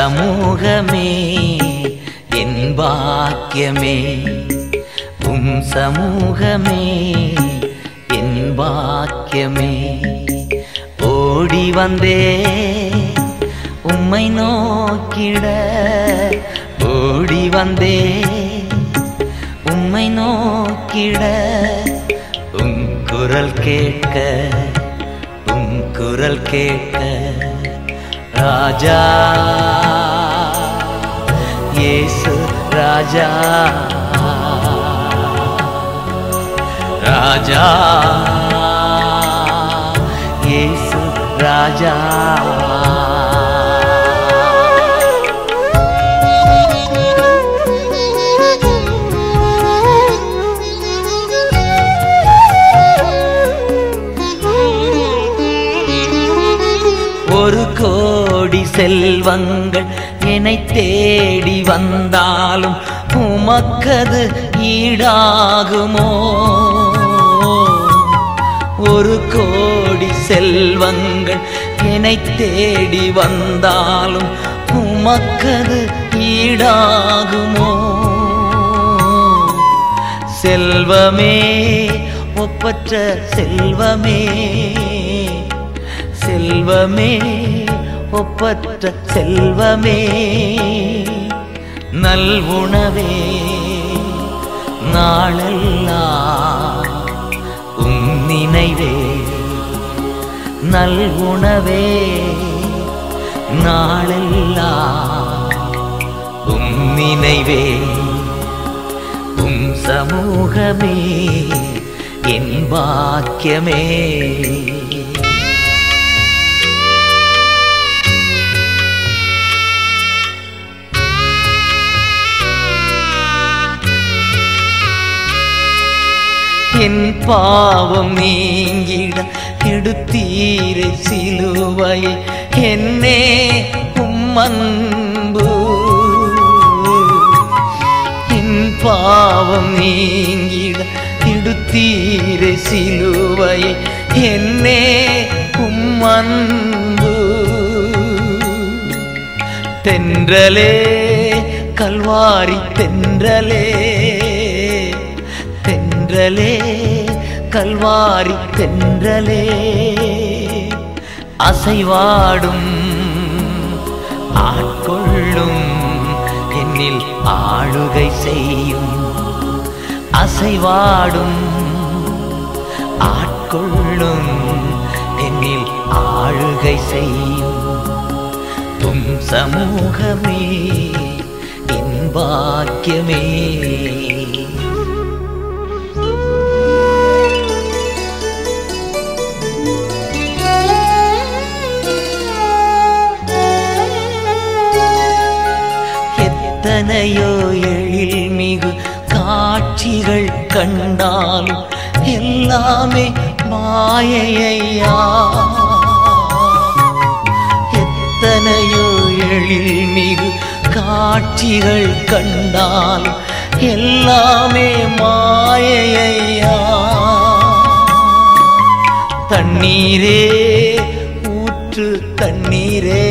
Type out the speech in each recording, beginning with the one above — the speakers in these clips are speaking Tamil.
சமூகமே என் பாக்கியமே உம் சமூகமே என் பாக்கியமே ஓடி வந்தே உம்மை நோக்கிட ஓடி வந்தே உம்மை நோக்கிட உம் குரல் கேட்க உம் குரல் கேட்க ராஜா இயேசு ராஜா ராஜா இயேசு ராஜா ஒரு கோடி செல்வங்கள் என்னை தேடி வந்தாலும் உமக்கது ஈடாகுமோ ஒரு கோடி செல்வங்கள் என்னை தேடி வந்தாலும் உமக்கது ஈடாகுமோ செல்வமே ஒப்பற்ற செல்வமே செல்வமே ஒப்பற்ற செல்வமே நல்வுணவே நாளெல்லாம் உம் நினைவே நல்வுணவே நாளெல்லாம் உம் நினைவே உம் சமூகமே என் பாக்கியமே என் பாவம் நீங்கிட எடுத்தீரை சிலுவையை என்னே உம்மன்பு என் பாவம் நீங்கிட எடுத்தீரை சிலுவையை என்னே உம்மன்பு தென்றலே கல்வாரி தென்றலே தென்றலே கல்வாரி தென்றலே அசைவாடும் ஆட்கொள்ளும் என்னில் ஆளுகை செய்யும் அசைவாடும் ஆட்கொள்ளும் என்னில் ஆளுகை செய்யும் உம் சமூகமே என் பாக்கியமே எத்தனையோ எழில் மிகு காட்சிகள் கண்டாலும் எல்லாமே மாயையா எத்தனையோ எழில் மிகு காட்சிகள் கண்டாலும் எல்லாமே மாயையா தண்ணீரே ஊற்று தண்ணீரே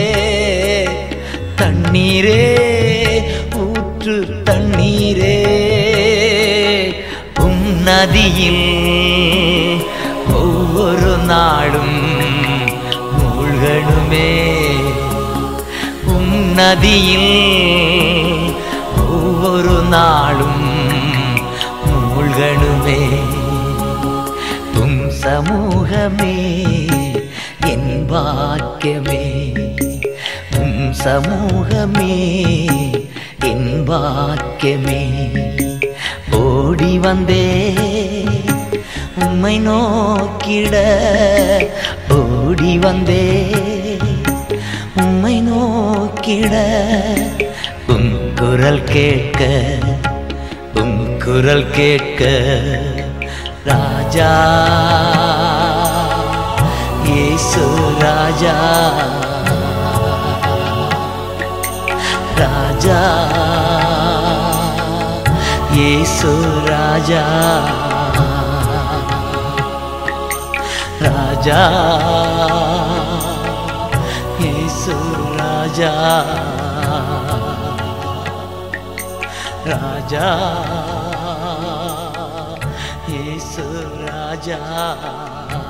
தண்ணீரே ஊற்று தண்ணீரே உம் நதியில் ஒவ்வொரு நாளும் மூழ்கணுமே உம் நதியில் ஒவ்வொரு நாளும் மூழ்கணுமே உம் சமூகமே என் பாக்கியமே உம் சமூகமே என் பாக்கியமே ஓடி வந்தே உம்மை நோக்கிட ஓடி வந்தே உம்மை நோக்கிட உம் குரல் கேட்க உம் குரல் கேட்க ராஜா இயேசு ராஜா ராஜா இயேசு ராஜா ராஜா இயேசு ராஜா ராஜா ராஜா இயேசு ராஜா